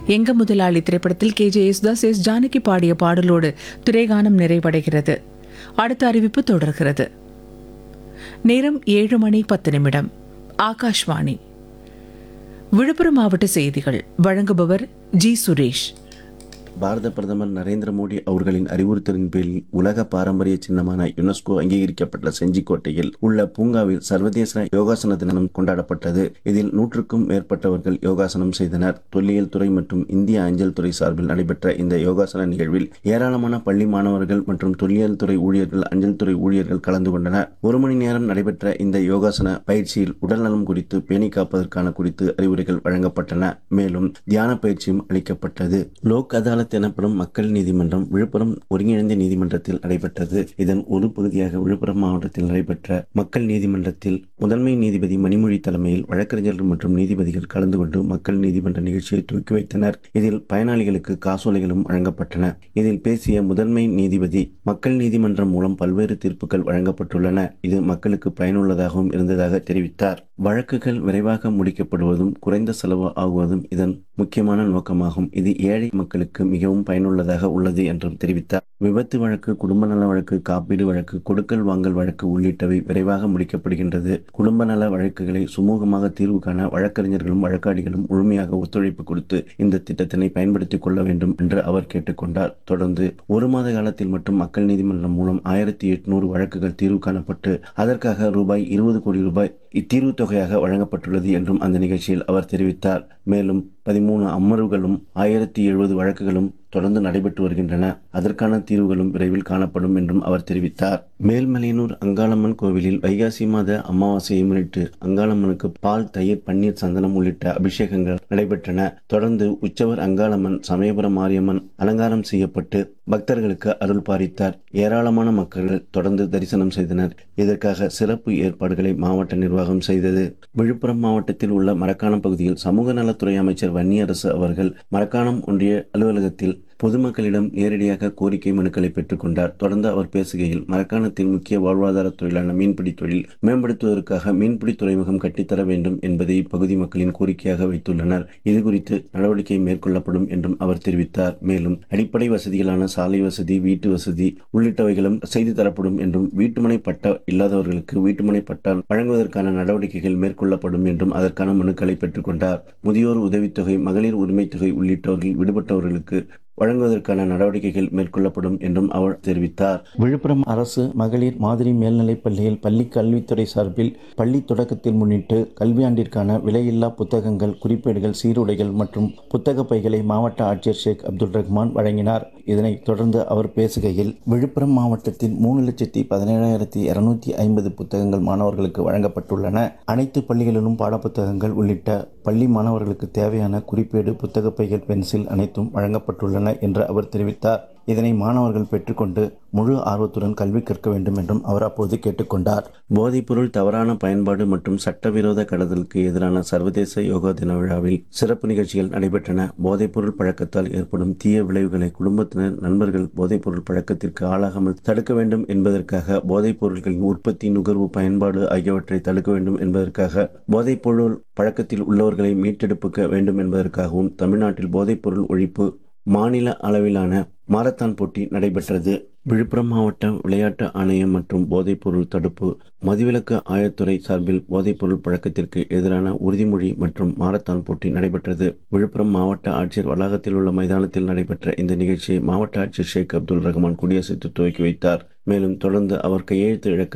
எங்க முதலாளி திரைப்படத்தில் K J Yesudas S Janaki பாடிய பாடலோடு திரைகானம் நிறைவடைகிறது அடுத்த அறிவிப்பு தொடர்கிறது நேரம் ஏழு மணி பத்து நிமிடம் ஆகாஷ்வாணி விழுப்புரம் மாவட்ட செய்திகள் வழங்குபவர் ஜி சுரேஷ் பாரத பிரதமர் நரேந்திர மோடி அவர்களின் அறிவுறுத்தலின் பேரில் உலக பாரம்பரிய சின்னமான யுனெஸ்கோ அங்கீகரிக்கப்பட்ட செஞ்சிக்கோட்டையில் உள்ள பூங்காவில் சர்வதேச யோகாசன தினம் கொண்டாடப்பட்டது இதில் நூற்றுக்கும் மேற்பட்டவர்கள் யோகாசனம் செய்தனர் தொல்லியல் துறை மற்றும் இந்திய அஞ்சல் துறை சார்பில் நடைபெற்ற இந்த யோகாசன நிகழ்வில் ஏராளமான பள்ளி மாணவர்கள் மற்றும் தொல்லியல் துறை ஊழியர்கள் அஞ்சல் துறை ஊழியர்கள் கலந்து கொண்டனர் ஒரு மணி நேரம் நடைபெற்ற இந்த யோகாசன பயிற்சியில் உடல்நலம் குறித்து பேணி காப்பதற்கான குறித்து அறிவுரைகள் வழங்கப்பட்டன மேலும் தியான பயிற்சியும் அளிக்கப்பட்டது லோக் அதாலத் எனப்படும் மக்கள் நீதிமன்றம் விழுப்புரம் ஒருங்கிணைந்த நீதிமன்றத்தில் நடைபெற்றது இதன் ஒரு பகுதியாக விழுப்புரம் மாவட்டத்தில் நடைபெற்ற மக்கள் நீதிமன்றத்தில் முதன்மை நீதிபதி மணிமொழி தலைமையில் வழக்கறிஞர்கள் மற்றும் நீதிபதிகள் கலந்து கொண்டு மக்கள் நீதிமன்ற நிகழ்ச்சியை துவக்கி வைத்தனர் இதில் பயனாளிகளுக்கு காசோலைகளும் வழங்கப்பட்டன இதில் பேசிய முதன்மை நீதிபதி மக்கள் நீதிமன்றம் மூலம் பல்வேறு தீர்ப்புகள் வழங்கப்பட்டுள்ளன இது மக்களுக்கு பயனுள்ளதாகவும் இருந்ததாக தெரிவித்தார் வழக்குகள் விரைவாக முடிக்கப்படுவதும் குறைந்த செலவு ஆகுவதும் இதன் முக்கியமான நோக்கமாகும் இது ஏழை மக்களுக்கு மிகவும் பயனுள்ளதாக உள்ளது என்றும் தெரிவித்தார் விபத்து வழக்கு குடும்ப நல வழக்கு காப்பீடு வழக்கு கொடுக்கல் வாங்கல் வழக்கு உள்ளிட்டவை விரைவாக முடிக்கப்படுகின்றது குடும்ப நல வழக்குகளை சுமூகமாக தீர்வு காண வழக்கறிஞர்களும் வழக்காடிகளும் முழுமையாக ஒத்துழைப்பு கொடுத்து இந்த திட்டத்தினை பயன்படுத்திக் கொள்ள வேண்டும் என்று அவர் கேட்டுக்கொண்டார் தொடர்ந்து ஒரு மாத காலத்தில் மட்டும் மக்கள் நீதிமன்றம் மூலம் ஆயிரத்தி எட்நூறு வழக்குகள் தீர்வு காணப்பட்டு அதற்காக ரூபாய் இருபது கோடி ரூபாய் இத்தீர்வு தொகையாக வழங்கப்பட்டுள்ளது என்றும் அந்த நிகழ்ச்சியில் அவர் தெரிவித்தார் மேலும் பதிமூணு அமர்வுகளும் ஆயிரத்தி எழுபது வழக்குகளும் தொடர்ந்து நடைபெற்று வருகின்றன அதற்கான தீர்வுகளும் விரைவில் காணப்படும் என்றும் அவர் தெரிவித்தார் மேல்மலையனூர் அங்காளம்மன் கோவிலில் வைகாசி மாத அமாவாசையை முன்னிட்டு அங்காளம்மனுக்கு பால் தயிர் பன்னீர் சந்தனம் உள்ளிட்ட அபிஷேகங்கள் நடைபெற்றன தொடர்ந்து உற்சவர் அங்காளம்மன் சமயபுரம் மாரியம்மன் அலங்காரம் செய்யப்பட்டு பக்தர்களுக்கு அருள் பாரித்தார் ஏராளமான மக்கள் தொடர்ந்து தரிசனம் செய்தனர் இதற்காக சிறப்பு ஏற்பாடுகளை மாவட்ட நிர்வாகம் செய்தது விழுப்புரம் மாவட்டத்தில் உள்ள மரக்காணம் பகுதியில் சமூக நலத்துறை அமைச்சர் வன்னியரசு அவர்கள் மரக்காணம் ஒன்றிய அலுவலகத்தில் பொதுமக்களிடம் நேரடியாக கோரிக்கை மனுக்களை பெற்றுக்கொண்டார் தொடர்ந்து அவர் பேசுகையில் மரக்காணத்தின் முக்கிய வாழ்வாதார தொழிலான மீன்பிடி தொழில் மேம்படுத்துவதற்காக மீன்பிடி துறைமுகம் கட்டித்தர வேண்டும் என்பதை இப்பகுதி மக்களின் கோரிக்கையாக வைத்துள்ளனர் இதுகுறித்து நடவடிக்கை மேற்கொள்ளப்படும் என்றும் அவர் தெரிவித்தார் மேலும் அடிப்படை வசதிகளான சாலை வசதி வீட்டு வசதி உள்ளிட்டவைகளும் செய்து தரப்படும் என்றும் வீட்டுமனை பட்டா இல்லாதவர்களுக்கு வீட்டுமனை பட்டா வழங்குவதற்கான நடவடிக்கைகள் மேற்கொள்ளப்படும் என்றும் அதற்கான மனுக்களை பெற்றுக்கொண்டார் முதியோர் உதவித்தொகை மகளிர் உரிமைத் தொகை உள்ளிட்டவர்கள் விடுபட்டவர்களுக்கு வழங்குவதற்கான நடவடிக்கைகள் மேற்கொள்ளப்படும் என்றும் அவர் தெரிவித்தார் விழுப்புரம் அரசு மகளிர் மாதிரி மேல்நிலைப் பள்ளியில் பள்ளி கல்வித்துறை சார்பில் பள்ளி தொடக்கத்தில் முன்னிட்டு கல்வியாண்டிற்கான விலையில்லா புத்தகங்கள் குறிப்பேடுகள் சீருடைகள் மற்றும் புத்தக பைகளை மாவட்ட ஆட்சியர் ஷேக் அப்துல் ரஹ்மான் வழங்கினார் இதனைத் தொடர்ந்து அவர் பேசுகையில் விழுப்புரம் மாவட்டத்தில் மூணு லட்சத்தி பதினேழாயிரத்தி இருநூத்தி ஐம்பது புத்தகங்கள் மாணவர்களுக்கு வழங்கப்பட்டுள்ளன அனைத்து பள்ளிகளிலும் பாடப்புத்தகங்கள் உள்ளிட்ட பள்ளி மாணவர்களுக்கு தேவையான குறிப்பேடு புத்தக பைகள் பென்சில் அனைத்தும் வழங்கப்பட்டுள்ளன என்று அவர் தெரிவித்தார் இதனை மாணவர்கள் பெற்றுக்கொண்டு முழு ஆர்வத்துடன் கல்வி கற்க வேண்டும் என்றும் அவர் அப்போது கேட்டுக்கொண்டார் போதைப்பொருள் தவறான பயன்பாடு மற்றும் சட்டவிரோத கடத்தலுக்கு எதிரான சர்வதேச யோகா தின விழாவில் சிறப்பு நிகழ்ச்சிகள் நடைபெற்றன போதைப்பொருள் பழக்கத்தால் ஏற்படும் தீய விளைவுகளை குடும்பத்தினர் நண்பர்கள் போதைப்பொருள் பழக்கத்திற்கு ஆளாகாமல் தடுக்க வேண்டும் என்பதற்காக போதைப் பொருட்களின் உற்பத்தி நுகர்வு பயன்பாடு ஆகியவற்றை தடுக்க வேண்டும் என்பதற்காக போதைப்பொருள் பழக்கத்தில் உள்ளவர்களை மீட்டெடுப்புக்க வேண்டும் என்பதற்காகவும் தமிழ்நாட்டில் போதைப்பொருள் ஒழிப்பு மாநில அளவிலான மாரத்தான் போட்டி நடைபெற்றது விழுப்புரம் மாவட்ட விளையாட்டு ஆணையம் மற்றும் போதைப்பொருள் தடுப்பு மதுவிலக்கு ஆயத்துறை சார்பில் போதைப்பொருள் பழக்கத்திற்கு எதிரான உறுதிமொழி மற்றும் மாரத்தான் போட்டி நடைபெற்றது விழுப்புரம் மாவட்ட ஆட்சியர் வளாகத்தில் உள்ள மைதானத்தில் நடைபெற்ற இந்த நிகழ்ச்சியை மாவட்ட ஆட்சியர் ஷேக் அப்துல் ரஹ்மான் குடியரசு துவக்கி வைத்தார் மேலும் தொடர்ந்து அவர் கையெழுத்து இழக்க